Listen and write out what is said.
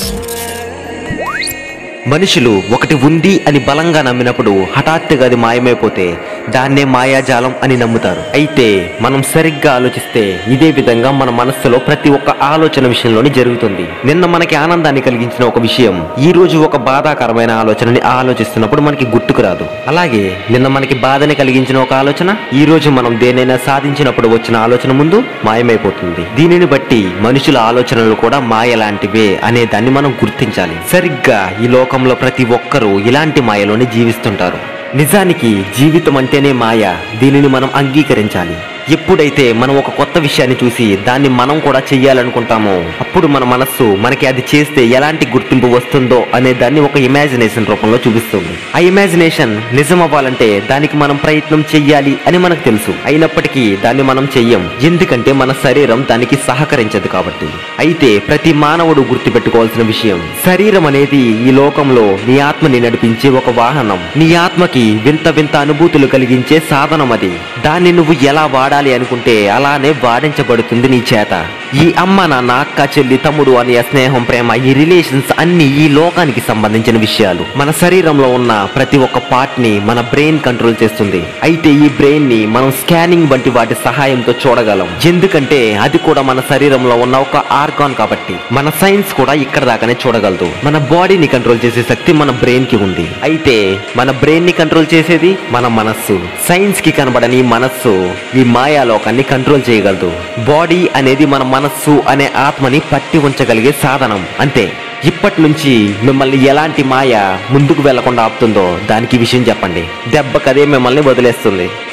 మనుషులు ఒకటి ఉంది అని బలంగా నమ్మినప్పుడు హఠాత్తుగా అది మాయమైపోతే దాన్నే మాయాజాలం అని నమ్ముతారు అయితే మనం సరిగ్గా ఆలోచిస్తే ఇదే విధంగా మన మనస్సులో ప్రతి ఒక్క ఆలోచన విషయంలోని జరుగుతుంది నిన్న మనకి ఆనందాన్ని కలిగించిన ఒక విషయం ఈ రోజు ఒక బాధాకరమైన ఆలోచనని ఆలోచిస్తున్నప్పుడు మనకి గుర్తుకు రాదు అలాగే నిన్న మనకి బాధని కలిగించిన ఒక ఆలోచన ఈ రోజు మనం దేనైనా సాధించినప్పుడు వచ్చిన ఆలోచన ముందు మాయమైపోతుంది దీనిని బట్టి మనుషుల ఆలోచనలు కూడా మాయ లాంటివే అనే దాన్ని మనం గుర్తించాలి సరిగ్గా ఈ లోకంలో ప్రతి ఒక్కరూ ఇలాంటి మాయలోనే జీవిస్తుంటారు నిజానికి జీవితం అంటేనే మాయ దీనిని మనం అంగీకరించాలి ఎప్పుడైతే మనం ఒక కొత్త విషయాన్ని చూసి దాన్ని మనం కూడా చెయ్యాలనుకుంటామో అప్పుడు మన మనస్సు మనకి అది చేస్తే ఎలాంటి గుర్తింపు వస్తుందో అనే దాన్ని ఒక ఇమాజినేషన్ రూపంలో చూపిస్తుంది ఆ ఇమాజినేషన్ నిజం అవ్వాలంటే దానికి మనం ప్రయత్నం చెయ్యాలి అని మనకు తెలుసు అయినప్పటికీ దాన్ని మనం చెయ్యం ఎందుకంటే మన శరీరం దానికి సహకరించదు కాబట్టి అయితే ప్రతి మానవుడు గుర్తుపెట్టుకోవాల్సిన విషయం శరీరం అనేది ఈ లోకంలో నీ ఆత్మని నడిపించే ఒక వాహనం నీ ఆత్మకి వింత వింత అనుభూతులు కలిగించే సాధనం అది దాన్ని నువ్వు ఎలా వాడాలి అనుకుంటే అలానే వాడించబడుతుంది నీ చేత ఈ అమ్మ నాన్న అక్క చెల్లి తమ్ముడు అనే స్నేహం ప్రేమ ఈ రిలేషన్స్ అన్ని ఈ లోకానికి సంబంధించిన విషయాలు మన శరీరంలో ఉన్న ప్రతి ఒక్క పార్ట్ ని మన బ్రెయిన్ కంట్రోల్ చేస్తుంది అయితే ఈ బ్రెయిన్ ని మనం స్కానింగ్ వంటి వాటి సహాయంతో చూడగలం ఎందుకంటే అది కూడా మన శరీరంలో ఉన్న ఒక ఆర్గాన్ కాబట్టి మన సైన్స్ కూడా ఇక్కడ దాకానే చూడగలదు మన బాడీని కంట్రోల్ చేసే శక్తి మన బ్రెయిన్ కి ఉంది అయితే మన బ్రెయిన్ ని కంట్రోల్ చేసేది మన మనస్సు సైన్స్ కి కనబడని ఈ మనస్సు ఈ మాయాలోకాన్ని కంట్రోల్ చేయగలదు బాడీ అనేది మన మనస్సు అనే ఆత్మని పట్టి ఉంచగలిగే సాధనం అంతే ఇప్పటి నుంచి మిమ్మల్ని ఎలాంటి మాయ ముందుకు వెళ్లకుండా ఆపుతుందో దానికి ఈ విషయం చెప్పండి దెబ్బకదే మిమ్మల్ని వదిలేస్తుంది